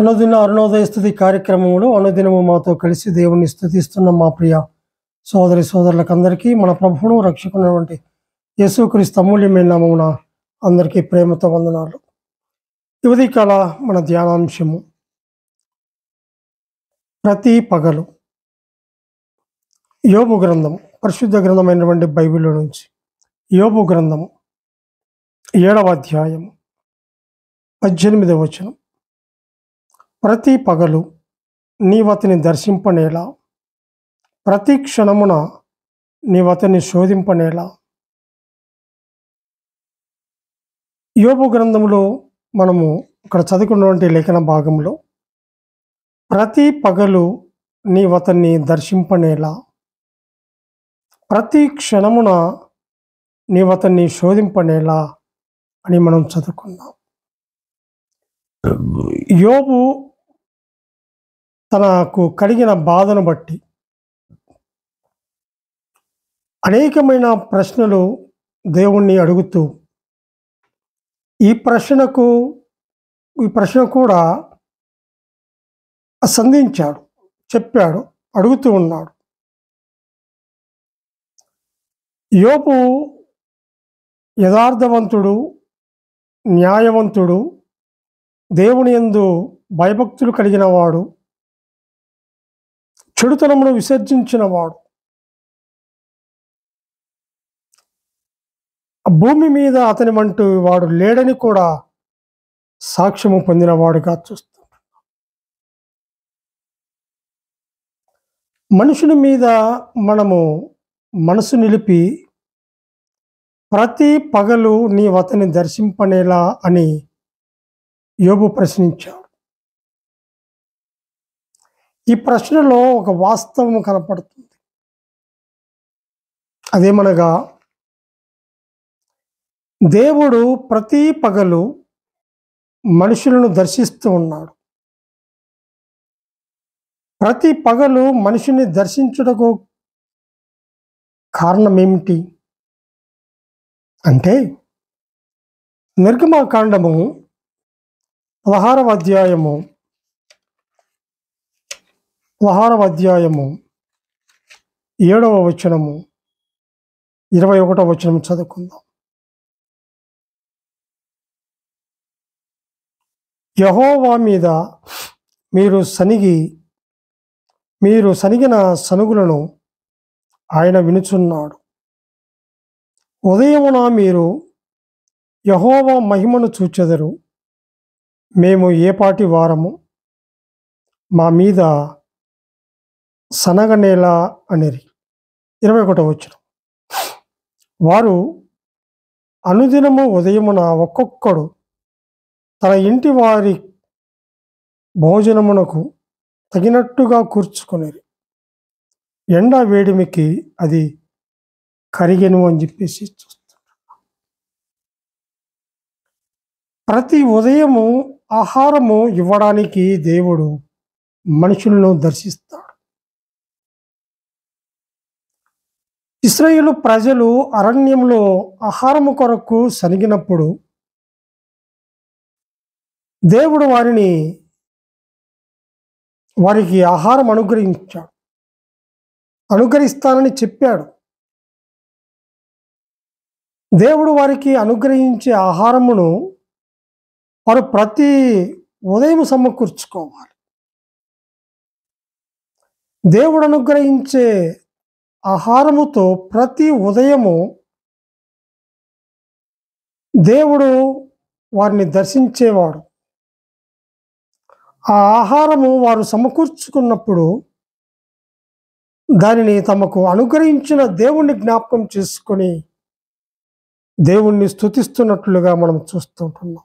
అనుదిన అరుణోదయ స్థుతి కార్యక్రమంలో అనుదినము మాతో కలిసి దేవుణ్ణి స్థుతిస్తున్న మా ప్రియ సోదరి సోదరులకందరికీ మన ప్రభువును రక్షకున్నటువంటి యేసుక్రీస్తు అమూల్యమైన నామమున అందరికీ ప్రేమతో వందనాలు ఈ ఉదయకాల మన ధ్యానాంశము ప్రతి పగలు యోబు గ్రంథం పరిశుద్ధ గ్రంథమైనటువంటి బైబిల్లో నుంచి యోబు గ్రంథము ఏడవ అధ్యాయం పద్దెనిమిదవ వచనం ప్రతి పగలు నీవతని దర్శింపనేలా ప్రతి క్షణమున నీవతని శోధింపనేలా యోబు గ్రంథంలో మనము ఇక్కడ చదువుకున్నటువంటి లేఖన భాగంలో ప్రతి పగలు నీవతన్ని దర్శింపనేలా ప్రతి క్షణమున నీవతన్ని శోధింపనేలా అని మనం చదువుకున్నాం యోబు తనకు కలిగిన బాధను బట్టి అనేకమైన ప్రశ్నలు దేవుణ్ణి అడుగుతూ ఈ ప్రశ్నకు ఈ ప్రశ్న కూడా సంధించాడు చెప్పాడు అడుగుతూ ఉన్నాడు యోపు యథార్థవంతుడు న్యాయవంతుడు దేవుని యందు భయభక్తులు కలిగిన వాడు చెడుతనమును విసర్జించిన వాడు భూమి మీద అతని వంటి వాడు లేడని కూడా సాక్ష్యము పొందినవాడుగా చూస్తాం మనుషుని మీద మనము మనసు నిలిపి ప్రతి పగలు నీ అతని దర్శింపనేలా అని యోబు ప్రశ్నించాడు ఈ ప్రశ్నలో ఒక వాస్తవం కనపడుతుంది అదేమనగా దేవుడు ప్రతి పగలు మనుషులను దర్శిస్తూ ఉన్నాడు ప్రతి పగలు మనిషిని దర్శించుటకు కారణం ఏమిటి అంటే నిర్గమాకాండము పదహారవ అధ్యాయము పదహారవ అధ్యాయము ఏడవ వచనము ఇరవై ఒకటవ వచనం చదువుకుందాం యహోవా మీద మీరు సనిగి మీరు సనిగిన సనుగులను ఆయన వినుచున్నాడు ఉదయమున మీరు యహోవా మహిమను చూచెదరు మేము ఏపాటి వారము మా మీద సనగనేలా అనిరి ఇరవై ఒకటో వచ్చిన వారు అనుదినము ఉదయమున ఒక్కొక్కడు తన ఇంటి వారి భోజనమునకు తగినట్టుగా కూర్చుకొనిరి ఎండ వేడిమికి అది కరిగెను అని చెప్పేసి చూస్తాం ప్రతి ఉదయము ఆహారము ఇవ్వడానికి దేవుడు మనుషులను దర్శిస్తాడు ఇస్రాయేలు ప్రజలు అరణ్యంలో ఆహారము కొరకు సనిగినప్పుడు దేవుడు వారిని వారికి ఆహారం అనుగ్రహించాడు అనుగ్రహిస్తానని చెప్పాడు దేవుడు వారికి అనుగ్రహించే ఆహారమును వారు ప్రతి ఉదయం సమకూర్చుకోవాలి దేవుడు అనుగ్రహించే ఆహారముతో ప్రతి ఉదయము దేవుడు వారిని దర్శించేవాడు ఆ ఆహారము వారు సమకూర్చుకున్నప్పుడు దానిని తమకు అనుగ్రహించిన దేవుణ్ణి జ్ఞాపకం చేసుకొని దేవుణ్ణి స్థుతిస్తున్నట్లుగా మనం చూస్తుంటున్నాం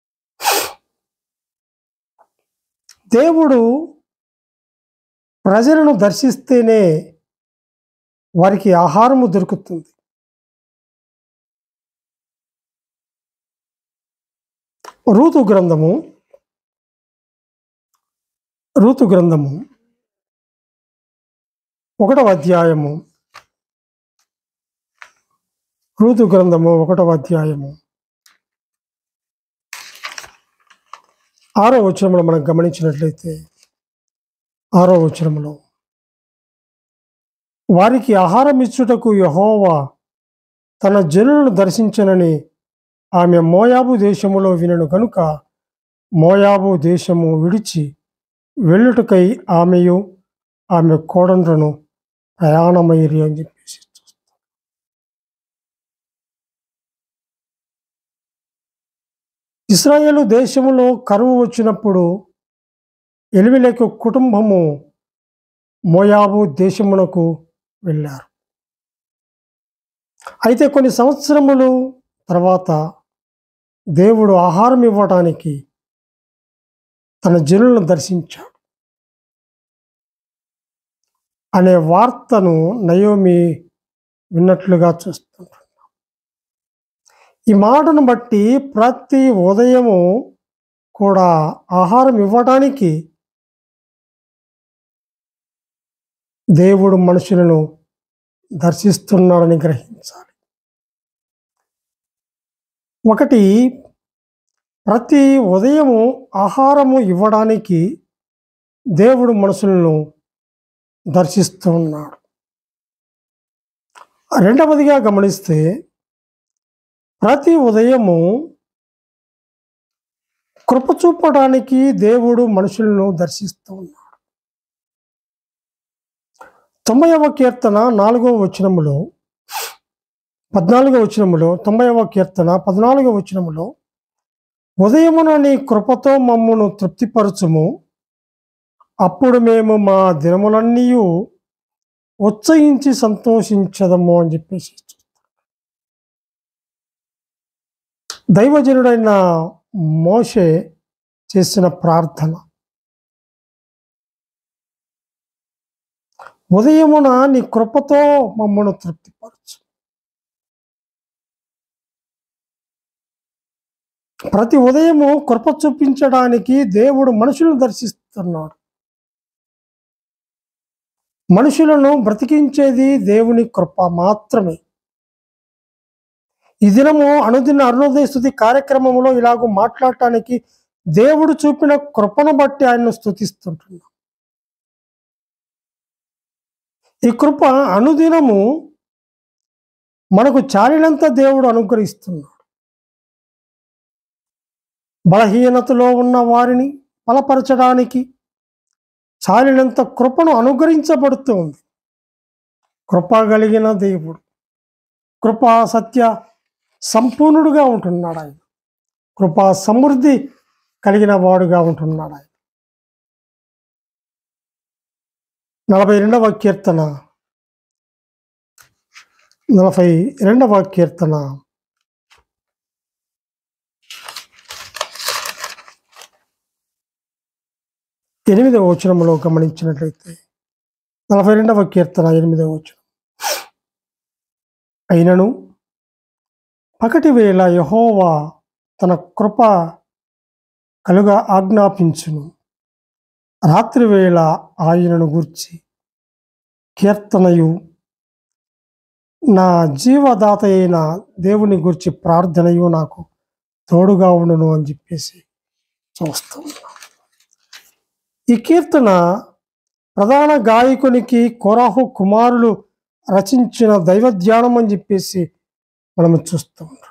దేవుడు ప్రజలను దర్శిస్తేనే వారికి ఆహారము దొరుకుతుంది రూతు గ్రంథము రూతు గ్రంథము ఒకటవ అధ్యాయము రూతు గ్రంథము ఒకటవ అధ్యాయము ఆరో వచనంలో మనం గమనించినట్లయితే ఆరో వచనంలో వారికి ఆహారం ఇచ్చుటకు యహోవా తన జనులను దర్శించనని ఆమె మోయాబు దేశములో వినను కనుక మోయాబు దేశము విడిచి వెళ్ళుటకై ఆమెయు ఆమె కోడండ్రను ప్రయాణమైరి అని చెప్పేసి చూస్తాం ఇస్రాయేలు దేశములో కరువు వచ్చినప్పుడు ఎలిమిలేకు కుటుంబము మోయాబు దేశమునకు వెళ్ళారు అయితే కొన్ని సంవత్సరములు తర్వాత దేవుడు ఆహారం ఇవ్వడానికి తన జనులను దర్శించాడు అనే వార్తను నయోమి విన్నట్లుగా చూస్తుంటున్నాం ఈ మాటను బట్టి ప్రతి ఉదయము కూడా ఆహారం ఇవ్వడానికి దేవుడు మనుషులను దర్శిస్తున్నాడని గ్రహించాలి ఒకటి ప్రతి ఉదయము ఆహారము ఇవ్వడానికి దేవుడు మనుషులను దర్శిస్తూ ఉన్నాడు రెండవదిగా గమనిస్తే ప్రతి ఉదయము కృప చూపడానికి దేవుడు మనుషులను దర్శిస్తూ ఉన్నాడు తొంభైవ కీర్తన నాలుగవ వచనములో పద్నాలుగవ వచనములో తొంభైవ కీర్తన పద్నాలుగవ వచనములో ఉదయమున నీ కృపతో మమ్మను తృప్తిపరచుము అప్పుడు మేము మా దినములన్నీ ఉత్సహించి సంతోషించదము అని చెప్పేసి దైవజనుడైన మోషే చేసిన ప్రార్థన ఉదయమున నీ కృపతో మమ్మను తృప్తిపరచు ప్రతి ఉదయము కృప చూపించడానికి దేవుడు మనుషులను దర్శిస్తున్నాడు మనుషులను బ్రతికించేది దేవుని కృప మాత్రమే ఈ దినము అనుదిన అరుణోదయ స్థుతి కార్యక్రమంలో ఇలాగూ మాట్లాడటానికి దేవుడు చూపిన కృపను బట్టి ఆయన్ను స్థుతిస్తుంటున్నాం ఈ కృప అనుదినము మనకు చాలినంత దేవుడు అనుగ్రహిస్తున్నాడు బలహీనతలో ఉన్న వారిని బలపరచడానికి చాలినంత కృపను అనుగ్రహించబడుతూ ఉంది కృప కలిగిన దేవుడు కృపా సత్య సంపూర్ణుడుగా ఉంటున్నాడు ఆయన కృపా సమృద్ధి కలిగిన వాడుగా ఉంటున్నాడు ఆయన నలభై రెండవ కీర్తన నలభై రెండవ కీర్తన ఎనిమిదవ వచనంలో గమనించినట్లయితే నలభై రెండవ కీర్తన ఎనిమిదవ వచనం అయినను పకటి వేళ యహోవా తన కృప కలుగా ఆజ్ఞాపించును రాత్రి వేళ ఆయనను గూర్చి కీర్తనయు నా జీవదాత అయిన దేవుని గురించి ప్రార్థనయు నాకు తోడుగా ఉండును అని చెప్పేసి చూస్తున్నాం ఈ కీర్తన ప్రధాన గాయకునికి కొరాహు కుమారులు రచించిన దైవ ధ్యానం అని చెప్పేసి మనము చూస్తూ ఉంటాం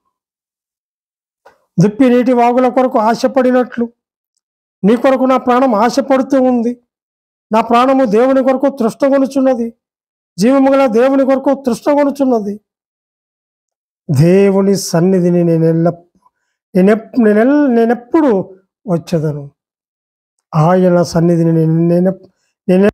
దుప్పి నీటి వాగుల కొరకు ఆశపడినట్లు నీ కొరకు నా ప్రాణం ఆశపడుతూ ఉంది నా ప్రాణము దేవుని కొరకు తృష్టగొనుచున్నది జీవము గల దేవుని కొరకు తృష్టగొనుచున్నది దేవుని సన్నిధిని నేను ఎల్ల నేనెప్ నేనెల్ నేనెప్పుడు వచ్చేదను ఆయన సన్నిధిని నేను నేను నేను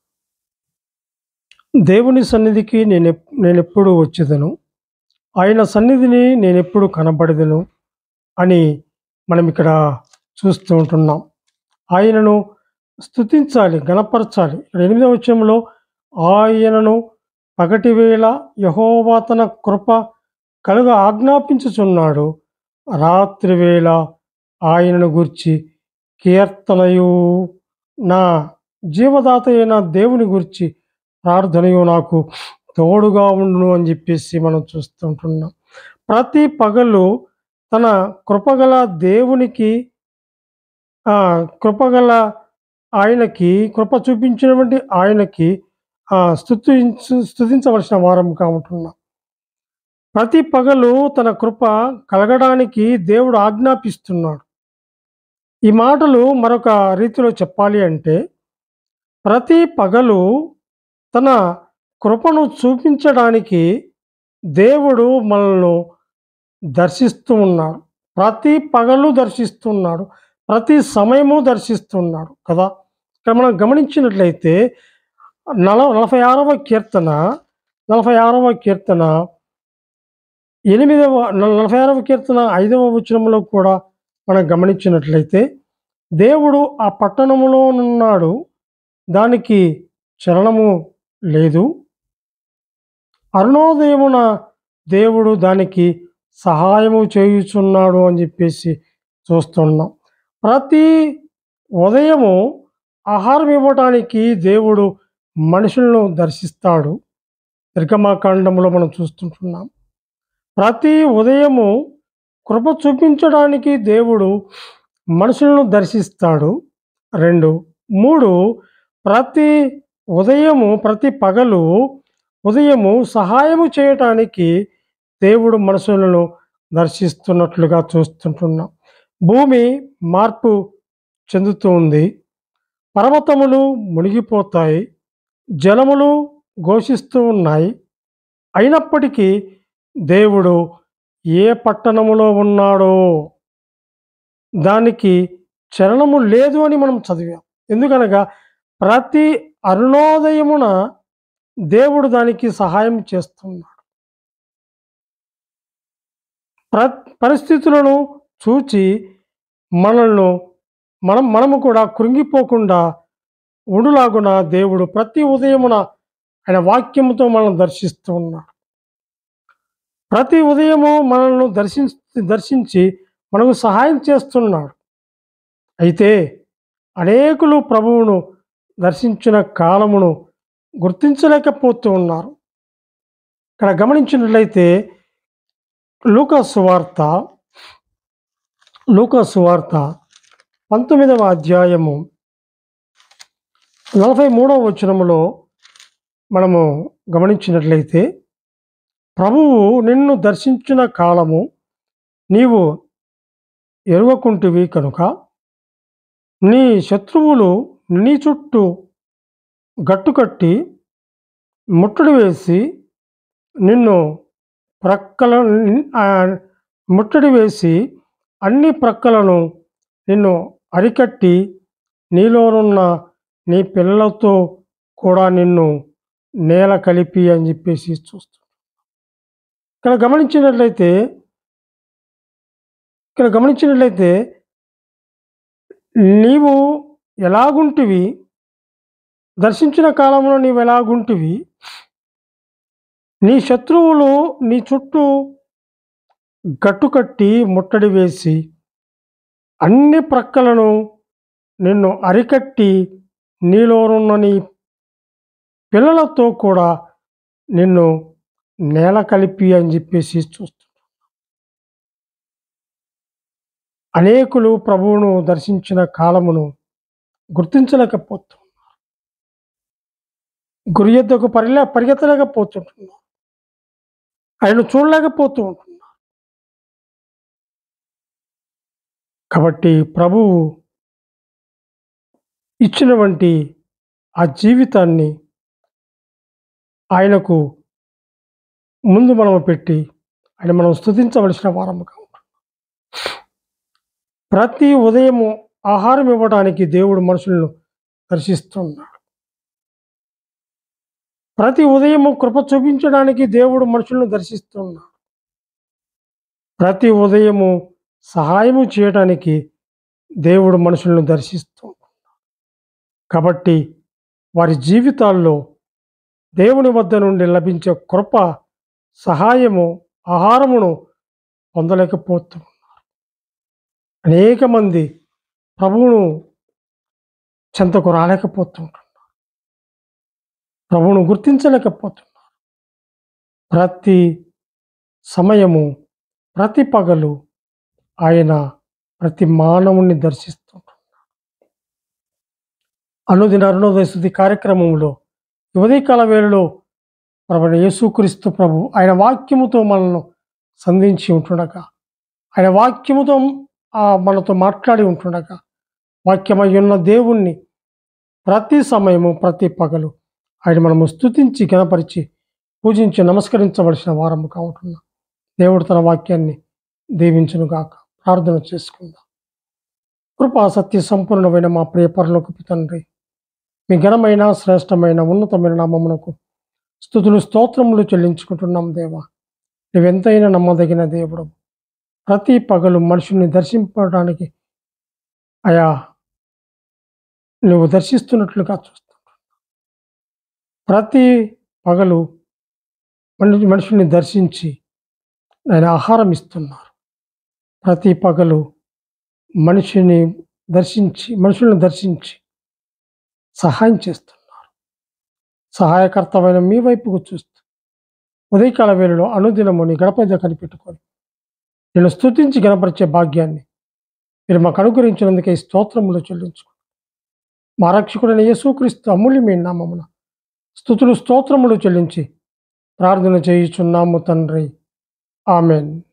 దేవుని సన్నిధికి నేను నేను ఎప్పుడు వచ్చేదను ఆయన సన్నిధిని నేను ఎప్పుడు కనబడదను అని మనం ఇక్కడ చూస్తూ ఉంటున్నాం ఆయనను స్తుతించాలి గణపరచాలి ఇక్కడ ఎనిమిదవ విషయంలో ఆయనను పగటి వేళ యహోవా తన కృప కలుగ ఆజ్ఞాపించుచున్నాడు రాత్రి వేళ ఆయనను గుర్చి కీర్తనయు నా జీవదాత అయిన దేవుని గురించి ప్రార్థనయు నాకు తోడుగా ఉండును అని చెప్పేసి మనం చూస్తుంటున్నాం ప్రతి పగలు తన కృపగల దేవునికి ఆ, కృపగల ఆయనకి కృప చూపించినటువంటి ఆయనకి ఆ, స్తుతించు స్తుతించవలసిన వారముగా ఉంటున్నాం ప్రతి పగలు తన కృప కలగడానికి దేవుడు ఆజ్ఞాపిస్తున్నాడు ఈ మాటలు మరొక రీతిలో చెప్పాలి అంటే ప్రతి పగలు తన కృపను చూపించడానికి దేవుడు మనల్ని దర్శిస్తూ ఉన్నాడు ప్రతి పగలు దర్శిస్తున్నాడు ప్రతి సమయము దర్శిస్తున్నాడు కదా ఇక్కడ మనం గమనించినట్లయితే నల నలభై ఆరవ కీర్తన నలభై ఆరవ కీర్తన ఎనిమిదవ నల- నలభై ఆరవ కీర్తన ఐదవ వచనంలో కూడా మనం గమనించినట్లయితే దేవుడు ఆ పట్టణములో ఉన్నాడు దానికి చలనము లేదు అరుణోదయమున దేవుడు దానికి సహాయము చేయుచున్నాడు అని చెప్పేసి చూస్తున్నాం ప్రతి ఉదయము ఆహారం ఇవ్వటానికి దేవుడు మనుషులను దర్శిస్తాడు నిర్గమాకాండంలో మనం చూస్తుంటున్నాం ప్రతి ఉదయము కృప చూపించడానికి దేవుడు మనుషులను దర్శిస్తాడు రెండు మూడు ప్రతి ఉదయము ప్రతి పగలు ఉదయము సహాయము చేయటానికి దేవుడు మనుషులను దర్శిస్తున్నట్లుగా చూస్తుంటున్నాం భూమి మార్పు చెందుతూ ఉంది పర్వతములు మునిగిపోతాయి జలములు ఘోషిస్తూ ఉన్నాయి అయినప్పటికీ దేవుడు ఏ పట్టణములో ఉన్నాడో దానికి చలనము లేదు అని మనం చదివాం ఎందుకనగా ప్రతి అరుణోదయమున దేవుడు దానికి సహాయం చేస్తున్నాడు ప్ర పరిస్థితులను చూచి మనల్ని మనం మనము కూడా కృంగిపోకుండా ఉండులాగున దేవుడు ప్రతి ఉదయమున ఆయన వాక్యముతో మనల్ని దర్శిస్తూ ఉన్నాడు ప్రతి ఉదయము మనల్ని దర్శించి దర్శించి మనకు సహాయం చేస్తున్నాడు అయితే అనేకులు ప్రభువును దర్శించిన కాలమును గుర్తించలేకపోతూ ఉన్నారు ఇక్కడ గమనించినట్లయితే లూకా సువార్త లూకా సువార్త పంతొమ్మిదవ అధ్యాయము నలభై మూడవ వచనములో మనము గమనించినట్లయితే ప్రభువు నిన్ను దర్శించిన కాలము నీవు ఎరుగకుంటివి కనుక నీ శత్రువులు నీ చుట్టూ గట్టుకట్టి ముట్టడి వేసి నిన్ను ప్రక్కల ఆ, ముట్టడి వేసి అన్ని ప్రక్కలను నిన్ను అరికట్టి నీలోనున్న నీ పిల్లలతో కూడా నిన్ను నేల కలిపి అని చెప్పేసి చూస్తాం ఇక్కడ గమనించినట్లయితే ఇక్కడ గమనించినట్లయితే నీవు ఎలాగుంటివి దర్శించిన కాలంలో నీవు ఎలాగుంటివి నీ శత్రువులు నీ చుట్టూ గట్టుకట్టి ముట్టడి వేసి అన్ని ప్రక్కలను నిన్ను అరికట్టి నీలోనున్న నీ పిల్లలతో కూడా నిన్ను నేల కలిపి అని చెప్పేసి చూస్తున్నాం అనేకులు ప్రభువును దర్శించిన కాలమును గుర్తించలేకపోతున్నారు గురి యొద్దకు పరిలే పరిగెత్తలేకపోతుంటున్నారు ఆయన చూడలేకపోతూ ఉంటున్నారు కాబట్టి ప్రభువు ఇచ్చినటువంటి ఆ జీవితాన్ని ఆయనకు ముందు మనము పెట్టి ఆయన మనం స్తుతించవలసిన వారముగా ఉంటాం ప్రతి ఉదయము ఆహారం ఇవ్వడానికి దేవుడు మనుషులను దర్శిస్తున్నాడు ప్రతి ఉదయము కృప చూపించడానికి దేవుడు మనుషులను దర్శిస్తున్నాడు ప్రతి ఉదయము సహాయము చేయడానికి దేవుడు మనుషులను దర్శిస్తున్నాడు కాబట్టి వారి జీవితాల్లో దేవుని వద్ద నుండి లభించే కృప సహాయము ఆహారమును పొందలేకపోతున్నారు అనేక మంది ప్రభువును చెంతకు రాలేకపోతుంటున్నారు ప్రభువును గుర్తించలేకపోతున్నారు ప్రతి సమయము ప్రతి పగలు ఆయన ప్రతి మానవుణ్ణి దర్శిస్తుంటున్నారు అనుదిన అరుణోదయ స్థుతి కార్యక్రమంలో ఈ ఉదయకాల వేళలో ప్రభు యేసుక్రీస్తు ప్రభు ఆయన వాక్యముతో మనల్ని సంధించి ఉంటుండగా ఆయన వాక్యముతో ఆ మనతో మాట్లాడి ఉంటుండగా వాక్యమై ఉన్న దేవుణ్ణి ప్రతి సమయము ప్రతి పగలు ఆయన మనము స్తుతించి గణపరిచి పూజించి నమస్కరించవలసిన వారముగా ఉంటున్నాం దేవుడు తన వాక్యాన్ని దీవించునుగాక ప్రార్థన చేసుకుందాం కృపా సత్య సంపూర్ణమైన మా ప్రియ పరలోకపు తండ్రి మీ ఘనమైన శ్రేష్టమైన ఉన్నతమైన నామమునకు స్థుతులు స్తోత్రములు చెల్లించుకుంటున్నాం దేవా నువ్వెంతైనా నమ్మదగిన దేవుడు ప్రతి పగలు మనుషుల్ని దర్శింపడానికి అయా నువ్వు దర్శిస్తున్నట్లుగా చూస్తున్నావు ప్రతి పగలు మనిషి మనుషుల్ని దర్శించి ఆయన ఆహారం ఇస్తున్నారు ప్రతి పగలు మనిషిని దర్శించి మనుషులను దర్శించి సహాయం చేస్తున్నారు సహాయకర్తమైన మీ వైపుకు చూస్తూ ఉదయకాల వేళలో అనుదినము నీ గడప దగ్గర కనిపెట్టుకొని నేను స్తుతించి గణపరిచే భాగ్యాన్ని మీరు మాకు అనుగ్రహించినందుకే ఈ స్తోత్రములు చెల్లించుకో మా రక్షకుడైన యేసుక్రీస్తు అమూల్యమైన నామమున స్థుతులు స్తోత్రములు చెల్లించి ప్రార్థన చేయుచున్నాము తండ్రి ఆమెన్